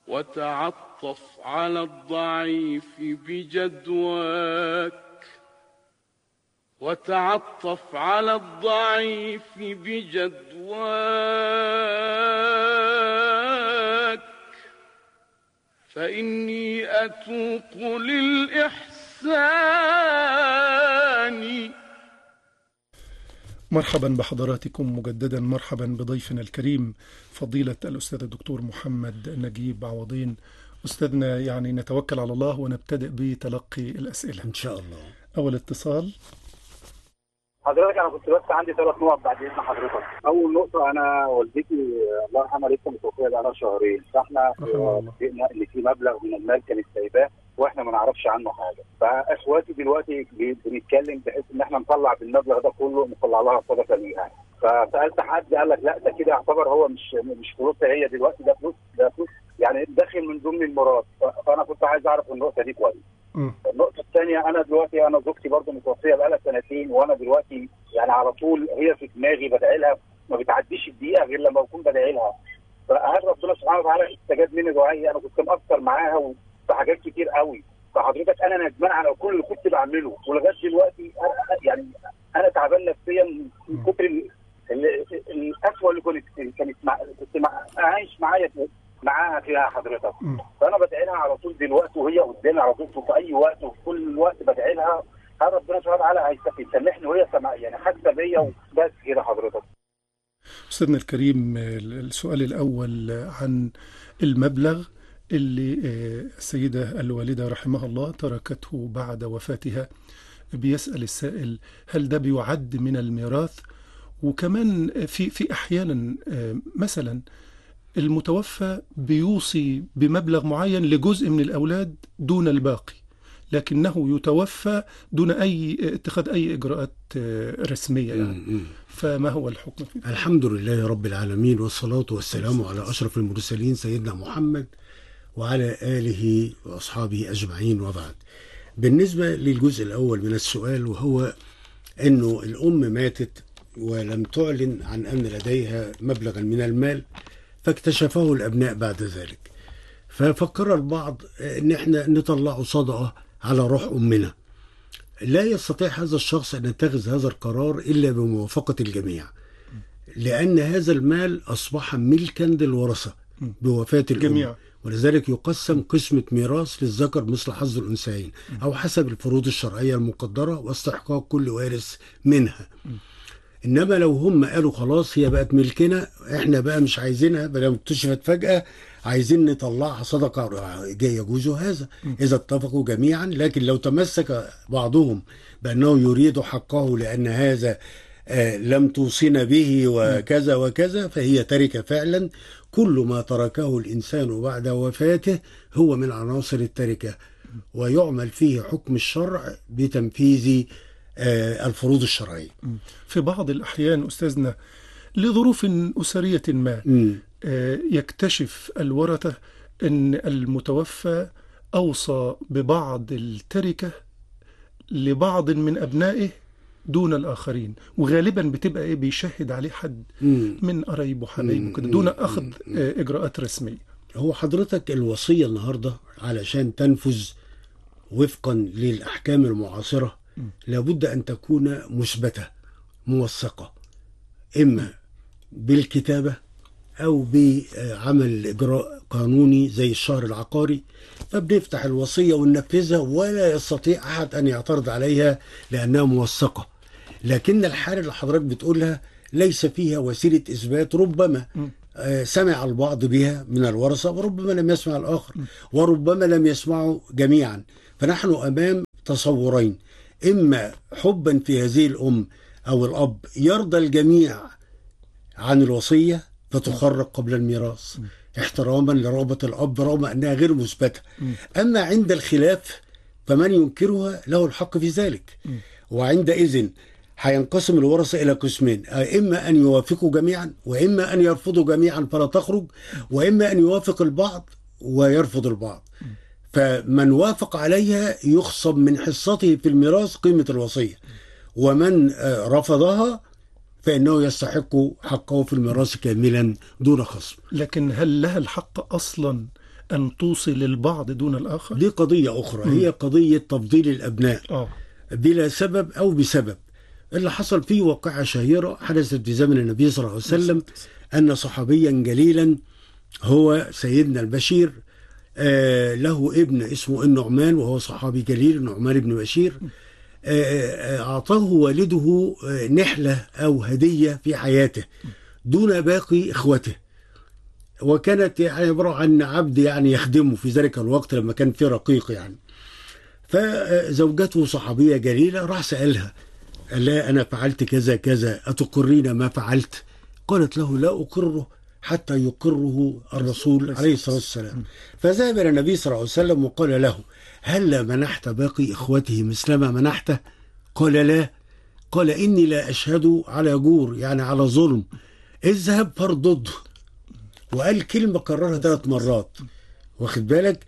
وتعطف على الضعيف بجدواك وتعطف على الضعيف بجدواك فإني أتوق للإحسان مرحبا بحضراتكم مجددا مرحبا بضيفنا الكريم فضيلة الأستاذ الدكتور محمد نجيب عوضين أستاذنا يعني نتوكل على الله ونبتدئ بتلقي الأسئلة ان شاء الله أول اتصال حضرتك انا كنت بس عندي ثلاث نقط بعد اذن حضرتك اول نقطه انا والدتي الله يرحمها لسه متوفيه بقى لها شهرين فاحنا رحمه الله. اتفقنا ان في مبلغ من المال كانت سايباه واحنا ما نعرفش عنه حاجه فاخواتي دلوقتي بي- بنتكلم بحيث ان احنا نطلع بالمبلغ ده كله نطلع لها صدقه ليها فسالت حد قال لك لا ده كده يعتبر هو مش مش فلوسها هي دلوقتي ده فلوس ده فلوس يعني داخل من ضمن الميراث ف- فانا كنت عايز اعرف النقطه دي كويس مم. النقطة الثانية أنا دلوقتي أنا زوجتي برضه متوفية بقالها سنتين وأنا دلوقتي يعني على طول هي في دماغي بدعي لها ما بتعديش الدقيقة غير لما أكون بدعي لها فهل ربنا سبحانه وتعالى استجاب مني دعائي أنا كنت مقصر معاها في حاجات كتير قوي فحضرتك أنا ندمان على كل اللي كنت بعمله ولغاية دلوقتي أنا يعني أنا تعبان نفسيا من كتر ال- ال- القسوة اللي كنت كانت مع كنت مع عايش معايا معاها فيها حضرتك مم. فانا بدعي لها على طول دلوقتي وهي قدامي على طول في اي وقت وفي كل وقت بدعي لها هل ربنا سبحانه وتعالى هيس- هيسامحني وهي سمع يعني حاسه بيا وبس كده حضرتك أستاذنا الكريم السؤال الأول عن المبلغ اللي آه، السيدة الوالدة رحمها الله تركته بعد وفاتها بيسأل السائل هل ده بيعد من الميراث وكمان في في أحيانا آه، مثلا المتوفى بيوصي بمبلغ معين لجزء من الأولاد دون الباقي لكنه يتوفى دون أي اتخاذ أي إجراءات آه، رسمية يعني م- م. فما هو الحكم في ذلك؟ الحمد لله رب العالمين والصلاة والسلام على أشرف المرسلين سيدنا محمد وعلى آله وأصحابه أجمعين وبعد بالنسبة للجزء الأول من السؤال وهو أنه الأم ماتت ولم تعلن عن أن لديها مبلغا من المال فاكتشفه الأبناء بعد ذلك ففكر البعض أن احنا نطلعه صدقة على روح أمنا لا يستطيع هذا الشخص أن يتخذ هذا القرار إلا بموافقة الجميع لأن هذا المال أصبح ملكا للورثة بوفاة الأم جميع. ولذلك يقسم قسمة ميراث للذكر مثل حظ الأنثيين أو حسب الفروض الشرعية المقدرة واستحقاق كل وارث منها انما لو هم قالوا خلاص هي بقت ملكنا احنا بقى مش عايزينها بقى اكتشفت فجأة عايزين نطلعها صدقة جاي يجوز هذا اذا اتفقوا جميعا لكن لو تمسك بعضهم بانه يريد حقه لان هذا آه، لم توصينا به وكذا وكذا فهي تركة فعلا كل ما تركه الإنسان بعد وفاته هو من عناصر التركة ويعمل فيه حكم الشرع بتنفيذ آه، الفروض الشرعية في بعض الأحيان أستاذنا لظروف أسرية ما مم. آه، يكتشف الورثة أن المتوفى أوصى ببعض التركة لبعض من أبنائه دون الآخرين وغالبا بتبقى إيه بيشهد عليه حد مم. من قرايبه حبايبه مم. كده دون مم. أخذ آه، إجراءات رسمية هو حضرتك الوصية النهاردة علشان تنفذ وفقا للأحكام المعاصرة لابد أن تكون مثبتة موثقة إما بالكتابة أو بعمل إجراء قانوني زي الشهر العقاري فبنفتح الوصية وننفذها ولا يستطيع أحد أن يعترض عليها لأنها موثقة لكن الحالة اللي حضرتك بتقولها ليس فيها وسيلة إثبات ربما آه، سمع البعض بها من الورثة وربما لم يسمع الآخر وربما لم يسمعوا جميعا فنحن أمام تصورين إما حبا في هذه الأم أو الأب يرضى الجميع عن الوصية فتخرج قبل الميراث احتراما لرغبة الأب رغم أنها غير مثبتة أما عند الخلاف فمن ينكرها له الحق في ذلك وعندئذ هينقسم الورثة إلى قسمين إما أن يوافقوا جميعا وإما أن يرفضوا جميعا فلا تخرج وإما أن يوافق البعض ويرفض البعض فمن وافق عليها يخصم من حصته في الميراث قيمة الوصية ومن آه، رفضها فإنه يستحق حقه في الميراث كاملا دون خصم لكن هل لها الحق أصلا أن توصي للبعض دون الآخر دي قضية أخرى هي قضية تفضيل الأبناء آه بلا سبب أو بسبب اللي حصل فيه واقعة شهيرة حدثت في زمن النبي صلى الله عليه وسلم أن صحابيا جليلا هو سيدنا البشير آه له ابن اسمه النعمان وهو صحابي جليل النعمان بن بشير آه، آه، أعطاه والده آه، نحلة أو هدية في حياته دون باقي إخوته وكانت يعني عبارة عن عبد يعني يخدمه في ذلك الوقت لما كان في رقيق يعني فزوجته صحابية جليلة راح سألها قال لها أنا فعلت كذا كذا أتقرين ما فعلت قالت له لا أقره حتى يقره الرسول عليه الصلاة والسلام فذهب إلى النبي صلى الله عليه وسلم وقال له هل منحت باقي إخوته مثلما منحته قال لا قال إني لا أشهد على جور يعني على ظلم اذهب فارضضه وقال كلمة كررها ثلاث مرات واخد بالك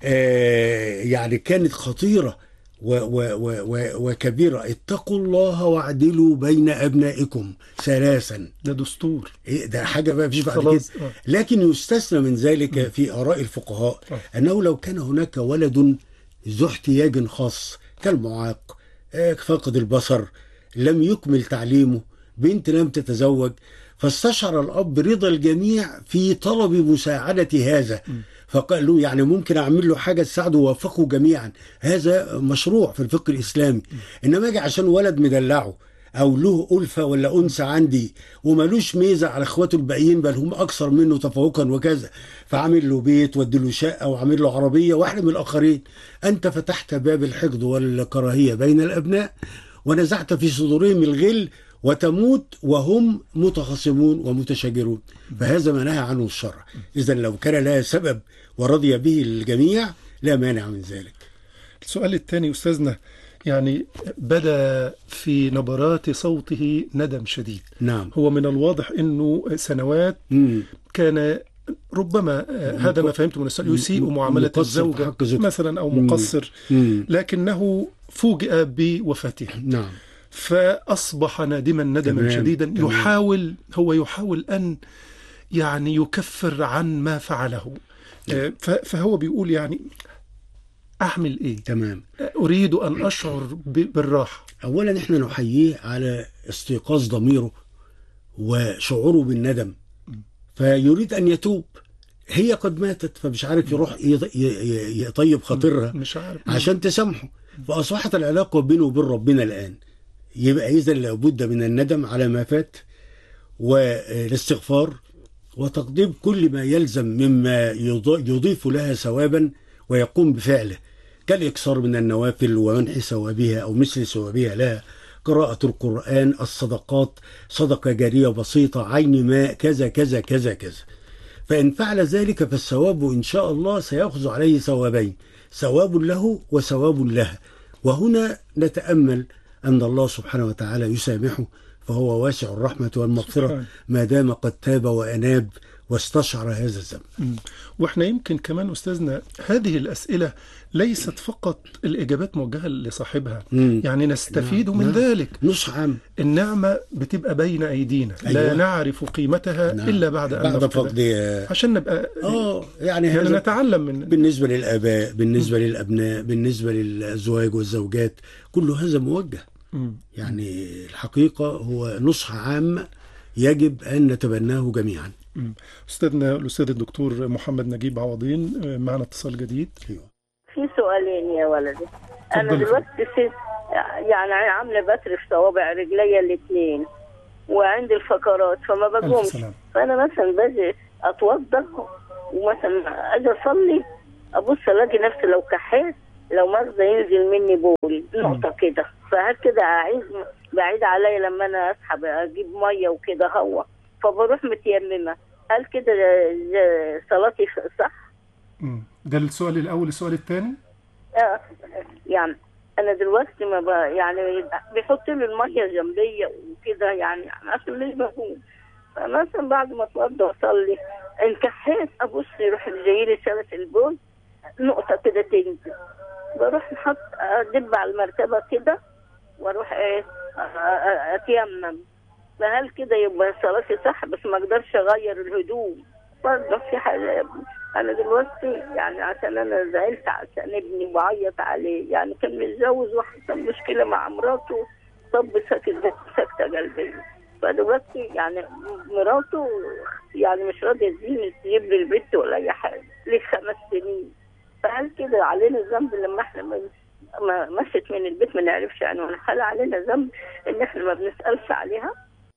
آه يعني كانت خطيرة و و و و وكبيرة اتقوا الله واعدلوا بين أبنائكم ثلاثا ده دستور إيه ده حاجة بقى مفيش بعد كده خلاص آه. لكن يستثنى من ذلك في آراء الفقهاء آه. أنه لو كان هناك ولد ذو احتياج خاص كالمعاق آه، فاقد البصر لم يكمل تعليمه بنت لم تتزوج فاستشعر الأب رضا الجميع في طلب مساعدة هذا فقال له يعني ممكن أعمل له حاجة تساعده ووفقه جميعا هذا مشروع في الفقه الإسلامي إنما أجي عشان ولد مدلعه او له ألفة ولا أنثى عندي وملوش ميزة على اخواته الباقيين بل هم أكثر منه تفوقا وكذا فعامل له بيت وادي له شقة وعامل له عربية واحرم الآخرين أنت فتحت باب الحقد والكراهية بين الأبناء ونزعت في صدورهم الغل وتموت وهم متخاصمون ومتشاجرون فهذا ما نهى عنه الشرع إذا لو كان لها سبب ورضي به الجميع لا مانع من ذلك السؤال الثاني أستاذنا يعني بدا في نبرات صوته ندم شديد نعم هو من الواضح أنه سنوات مم. كان ربما آه، هذا ما فهمته من السؤال يسيء م- معاملة مقصر في الزوجة حق زوجته. مثلا أو مم. مقصر مم. لكنه فوجئ بوفاتها نعم فأصبح نادما ندما تمام، شديدا تمام. يحاول هو يحاول أن يعني يكفر عن ما فعله آه، ف- فهو بيقول يعني أعمل إيه تمام أريد أن أشعر ب- بالراحة اولا احنا نحييه على استيقاظ ضميره وشعوره بالندم فيريد ان يتوب هي قد ماتت فمش عارف يروح يض- ي- ي- يطيب خاطرها مش عارف عشان تسامحه فاصبحت العلاقه بينه وبين ربنا الان يبقى اذا لابد من الندم على ما فات والاستغفار وتقديم كل ما يلزم مما يض- يضيف لها ثوابا ويقوم بفعله كالإكثار من النوافل ومنح ثوابها أو مثل ثوابها لها قراءة القرآن الصدقات صدقة جارية بسيطة عين ماء كذا كذا كذا كذا فإن فعل ذلك فالثواب إن شاء الله سيأخذ عليه ثوابين ثواب له وثواب لها وهنا نتأمل أن الله سبحانه وتعالى يسامحه فهو واسع الرحمة والمغفرة سبحان. ما دام قد تاب وأناب واستشعر هذا الذنب مم. واحنا يمكن كمان استاذنا هذه الاسئله ليست فقط الاجابات موجهه لصاحبها مم. يعني نستفيد نعم، من نعم. ذلك نصح عام النعمه بتبقى بين ايدينا لا أيوة. نعرف قيمتها نعم. الا بعد ان بعد نفقدها. فقد آه، عشان نبقى اه يعني يعني هذا نتعلم من بالنسبة للآباء بالنسبة للأبناء بالنسبة للأزواج والزوجات كل هذا موجه مم. يعني الحقيقة هو نصح عام يجب أن نتبناه جميعا مم. استاذنا الاستاذ الدكتور محمد نجيب عوضين آه، معنا اتصال جديد في سؤالين يا ولدي انا اتفضلي. دلوقتي في يعني عامله بتر في صوابع رجليا الاثنين وعندي الفقرات فما الف بقومش سلام فانا مثلا باجي اتوضا ومثلا اجي اصلي ابص الاقي نفسي لو كحيت لو مرضى ينزل مني بول نقطه كده فهل كده اعيد بعيد عليا لما انا اسحب اجيب ميه وكده هو فبروح متيممه هل كده ج- صلاتي صح؟ مم. ده السؤال الاول السؤال الثاني آه، يعني انا دلوقتي ما ب... يعني بيحط لي الميه جنبيه وكده يعني عشان مش بقوم فمثلا بعد ما اتوضى واصلي ان كحيت ابص يروح جاي لي سلس البول نقطه كده تنزل بروح نحط ادب على المرتبه كده واروح ايه أ- أ- اتيمم فهل كده يبقى صلاتي صح بس ما اقدرش اغير الهدوم برضه في حاجة يا ابني أنا دلوقتي يعني عشان أنا زعلت عشان ابني وعيط عليه يعني كان متجوز وحصل مشكلة مع مراته طب سكت سكتة قلبية فدلوقتي يعني مراته يعني مش راضية تجيب تجيب لي البيت ولا أي حاجة ليه خمس سنين فهل كده علينا ذنب لما احنا ما ما مشت من البيت ما نعرفش عنوانها هل علينا ذنب ان احنا ما بنسألش عليها؟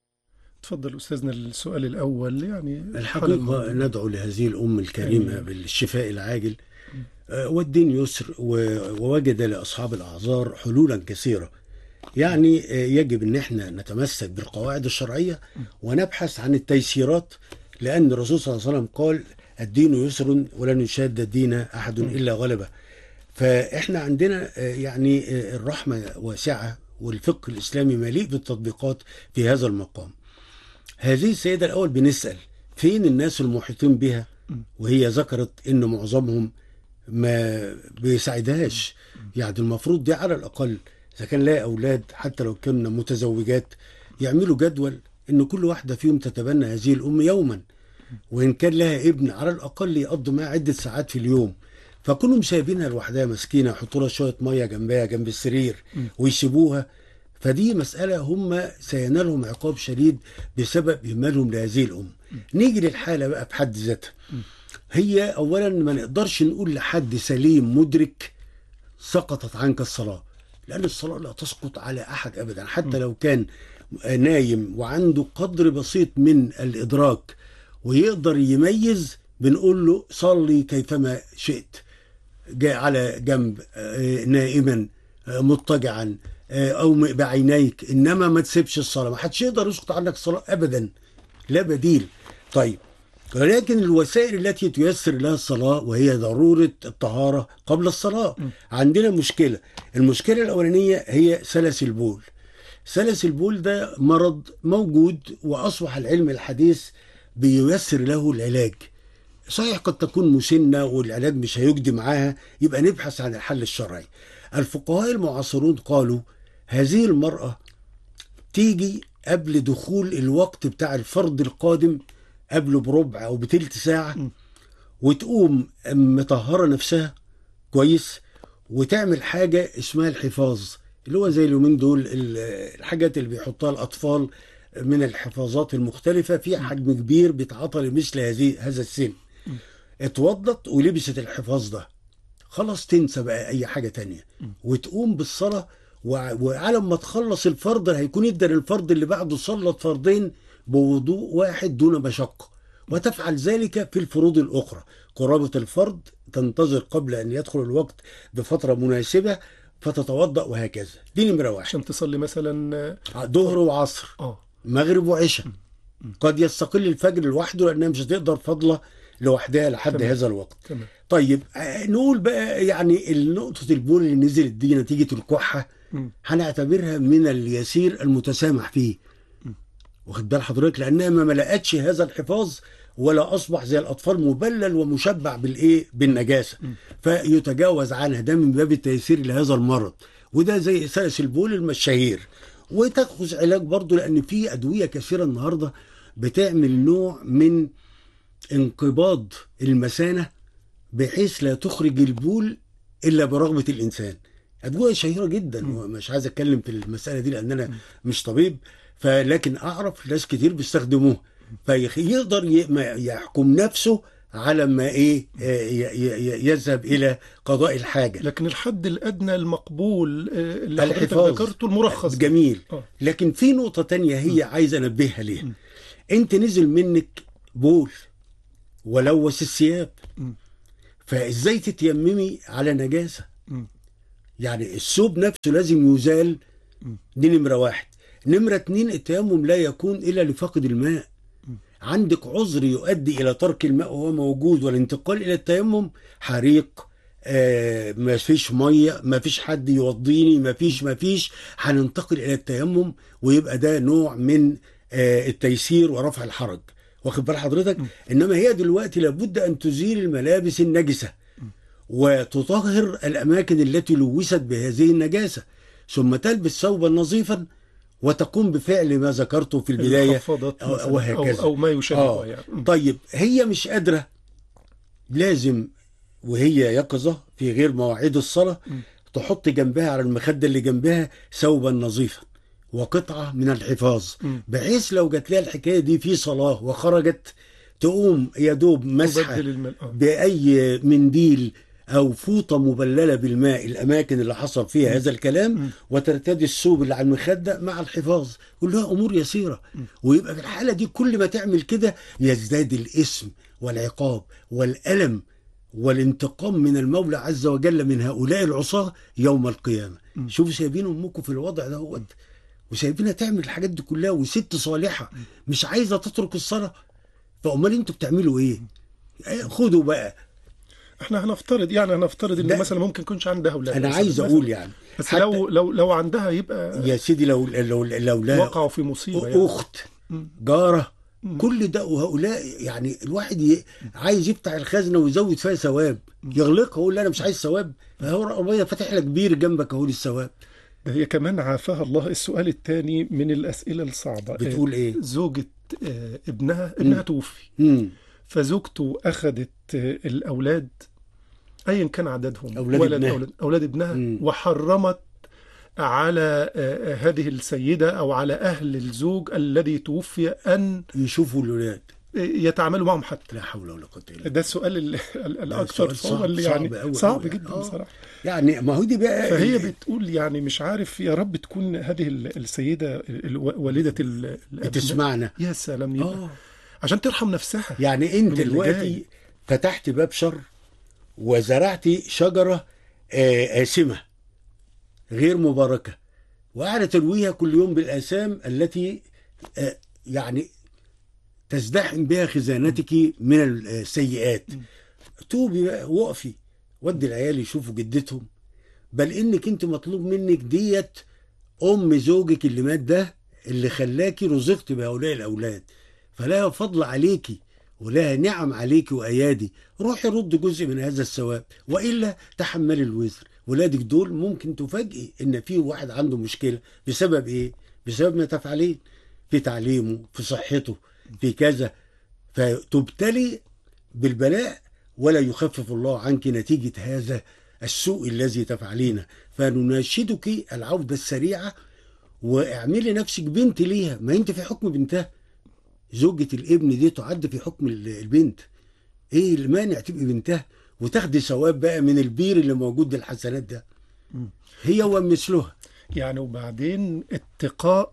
تفضل أستاذنا السؤال الأول يعني الحقيقة ندعو لهذه الأم الكريمة بالشفاء العاجل آه، والدين يسر و- ووجد لأصحاب الأعذار حلولا كثيرة يعني آه، يجب أن احنا نتمسك بالقواعد الشرعية ونبحث عن التيسيرات لأن الرسول صلى الله عليه وسلم قال الدين يسر ولن يشاد الدين أحد إلا غلبه فاحنا عندنا آه، يعني آه، الرحمة واسعة والفقه الإسلامي مليء بالتطبيقات في هذا المقام هذه السيدة الأول بنسأل فين الناس المحيطين بها وهي ذكرت إن معظمهم ما بيساعدهاش يعني المفروض دي على الأقل إذا كان لها أولاد حتى لو كنا متزوجات يعملوا جدول إن كل واحدة فيهم تتبنى هذه الأم يوما وإن كان لها ابن على الأقل يقضوا معاه عدة ساعات في اليوم فكلهم سايبينها لوحدها مسكينة يحطوا لها شوية مية جنبها جنب السرير ويسيبوها فدي مسألة هم سينالهم عقاب شديد بسبب إهمالهم لهذه الأم نيجي للحالة بقى بحد ذاتها هي أولا ما نقدرش نقول لحد سليم مدرك سقطت عنك الصلاة لأن الصلاة لا تسقط على أحد أبدا حتى لو كان نايم وعنده قدر بسيط من الإدراك ويقدر يميز بنقول له صلي كيفما شئت جاء على جنب آه، نائما آه، مضطجعا آه، او م- بعينيك انما ما تسيبش الصلاه ما حدش يقدر يسقط عنك الصلاه ابدا لا بديل طيب ولكن الوسائل التي تيسر لها الصلاة وهي ضرورة الطهارة قبل الصلاة عندنا مشكلة المشكلة الأولانية هي سلس البول سلس البول ده مرض موجود وأصبح العلم الحديث بييسر له العلاج صحيح قد تكون مسنة والعلاج مش هيجدي معاها يبقى نبحث عن الحل الشرعي الفقهاء المعاصرون قالوا هذه المرأة تيجي قبل دخول الوقت بتاع الفرض القادم قبله بربع او بتلت ساعة وتقوم مطهرة نفسها كويس وتعمل حاجة اسمها الحفاظ اللي هو زي اليومين دول ال- الحاجات اللي بيحطها الأطفال من الحفاظات المختلفة في حجم كبير بيتعاطى لمثل هذه هذا السن اتوضت ولبست الحفاظ ده خلاص تنسى بقى اي حاجه تانية وتقوم بالصلاه وع- وعلى ما تخلص الفرض هيكون ادى الفرض اللي بعده صلت فرضين بوضوء واحد دون مشقه وتفعل ذلك في الفروض الاخرى قرابه الفرض تنتظر قبل ان يدخل الوقت بفتره مناسبه فتتوضا وهكذا دي نمره واحد عشان تصلي مثلا آه، ظهر وعصر اه مغرب وعشاء قد يستقل الفجر لوحده لانها مش هتقدر فضله لوحدها لحد تمام. هذا الوقت تمام طيب آه، نقول بقى يعني نقطة البول اللي نزلت دي نتيجة الكحة مم. هنعتبرها من اليسير المتسامح فيه واخد بال حضرتك لانها ما ملأتش هذا الحفاظ ولا اصبح زي الاطفال مبلل ومشبع بالايه بالنجاسه فيتجاوز عنها ده من باب التيسير لهذا المرض وده زي سلس البول الشهير وتاخذ علاج برضه لان في ادويه كثيره النهارده بتعمل نوع من انقباض المثانه بحيث لا تخرج البول الا برغبه الانسان ادويه شهيره جدا ومش عايز اتكلم في المساله دي لان انا مش طبيب فلكن اعرف ناس كتير بيستخدموها فيقدر ي- ما يحكم نفسه على ما ايه آه، ي- ي- يذهب الى قضاء الحاجه لكن الحد الادنى المقبول آه، اللي حضرتك الحفاظ ذكرته المرخص ده. جميل آه. لكن في نقطة تانية هي عايز انبهها ليها انت نزل منك بول ولوث الثياب مم. فازاي تتيممي على نجاسة مم. يعني الثوب نفسه لازم يزال دي نمرة واحد نمرة اتنين التيمم لا يكون الا لفقد الماء عندك عذر يؤدي الى ترك الماء وهو موجود والانتقال الى التيمم حريق آه ما فيش ميه ما فيش حد يوضيني ما فيش ما فيش هننتقل الى التيمم ويبقى ده نوع من آه التيسير ورفع الحرج واخد بال حضرتك انما هي دلوقتي لابد ان تزيل الملابس النجسه وتطهر الاماكن التي لوثت بهذه النجاسه ثم تلبس ثوبا نظيفا وتقوم بفعل ما ذكرته في البداية المخفضات أو- مثلاً، وهكذا. أو, أو ما يشابهها آه. يعني م. طيب هي مش قادرة لازم وهي يقظة في غير مواعيد الصلاة تحط جنبها على المخدة اللي جنبها ثوبا نظيفا وقطعة من الحفاظ مم. بحيث لو جات لها الحكاية دي في صلاة وخرجت تقوم يا دوب مسحة تبدل الماء آه. بأي منديل أو فوطة مبللة بالماء الأماكن اللي حصل فيها هذا الكلام وترتدي الثوب اللي على المخدة مع الحفاظ كلها أمور يسيرة ويبقى في الحالة دي كل ما تعمل كده يزداد الإثم والعقاب والألم والانتقام من المولى عز وجل من هؤلاء العصاة يوم القيامة شوفوا سايبين أمكم في الوضع ده وسايبينها تعمل الحاجات دي كلها وست صالحة مش عايزة تترك الصلاة فأمال انتوا بتعملوا ايه؟ إيه، خدوا بقى احنا هنفترض يعني هنفترض انه ده- مثلا ممكن يكونش عندها اولاد انا مثلاً. عايز مثلاً. اقول يعني بس حتى- لو لو لو عندها يبقى يا سيدي لو لو لو لا وقعوا في مصيبه يعني. اخت جاره كل ده وهؤلاء يعني الواحد ي... عايز يفتح الخزنه ويزود فيها ثواب يغلقها يقول لا انا مش عايز ثواب فهو ربنا فاتح لك بير جنبك اهو للثواب ده هي كمان عافاها الله السؤال الثاني من الاسئله الصعبه بتقول ايه؟ زوجة آه، ابنها ابنها توفي امم فزوجته اخذت آه، الاولاد ايا كان عددهم أولاد ولد ابنها. اولاد اولاد ابنها مم. وحرمت على آه، آه، هذه السيده او على اهل الزوج الذي توفي ان يشوفوا الاولاد آه، يتعاملوا معهم حتى لا حول ولا قوه الا بالله ده السؤال ال- ال- الاكثر سؤال صعوبه صعب- اللي صعب يعني أوي صعب أوي. جدا آه. بصراحه يعني ما هو دي بقى فهي ال- بتقول يعني مش عارف يا رب تكون هذه ال- السيده ال- والده ال- الأبناء. بتسمعنا يا سلام يبقى اه عشان ترحم نفسها يعني انت من اللي دلوقتي جاي. فتحت باب شر وزرعت شجره آه، آسمه غير مباركه وقاعده ترويها كل يوم بالاثام التي آه، يعني تزدحم بها خزانتك من السيئات توبي بقى وقفي ودي العيال يشوفوا جدتهم بل انك انت مطلوب منك ديت ام زوجك اللي مات ده اللي خلاكي رزقت بهؤلاء الاولاد فلها فضل عليكي ولها نعم عليكي وايادي روحي رد جزء من هذا الثواب والا تحملي الوزر ولادك دول ممكن تفاجئي ان في واحد عنده مشكله بسبب ايه بسبب ما تفعلين في تعليمه في صحته في كذا فتبتلي بالبلاء ولا يخفف الله عنك نتيجة هذا السوء الذي تفعلينه فنناشدك العودة السريعة واعملي نفسك بنت ليها ما انت في حكم بنتها زوجة الابن دي تعد في حكم ال- البنت ايه المانع تبقي بنتها وتاخدي ثواب بقى من البير اللي موجود للحسنات ده هي ومثلها يعني وبعدين اتقاء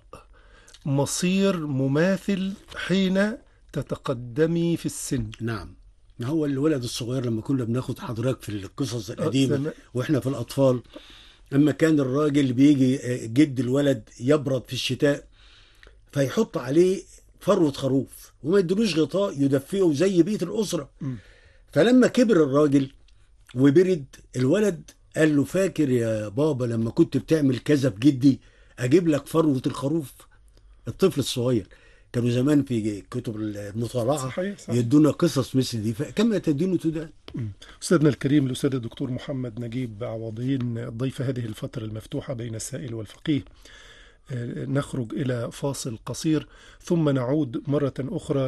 مصير مماثل حين تتقدمي في السن نعم ما هو الولد الصغير لما كنا بناخد حضرتك في القصص القديمة زمان. واحنا في الأطفال أما كان الراجل بيجي آه، جد الولد يبرد في الشتاء فيحط عليه فروة خروف وما يدلوش غطاء يدفئه زي بقية الأسرة فلما كبر الراجل وبرد الولد قال له فاكر يا بابا لما كنت بتعمل كذا بجدي أجيب لك فروة الخروف الطفل الصغير كانوا زمان في كتب المطالعة صحيح، صحيح. يدونا قصص مثل دي فكما تدين تدان أستاذنا الكريم الأستاذ الدكتور محمد نجيب عوضين ضيف هذه الفترة المفتوحة بين السائل والفقيه آه، نخرج إلى فاصل قصير ثم نعود مرة أخرى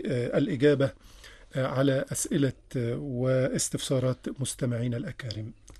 للإجابة آه، على أسئلة آه، واستفسارات مستمعينا الأكارم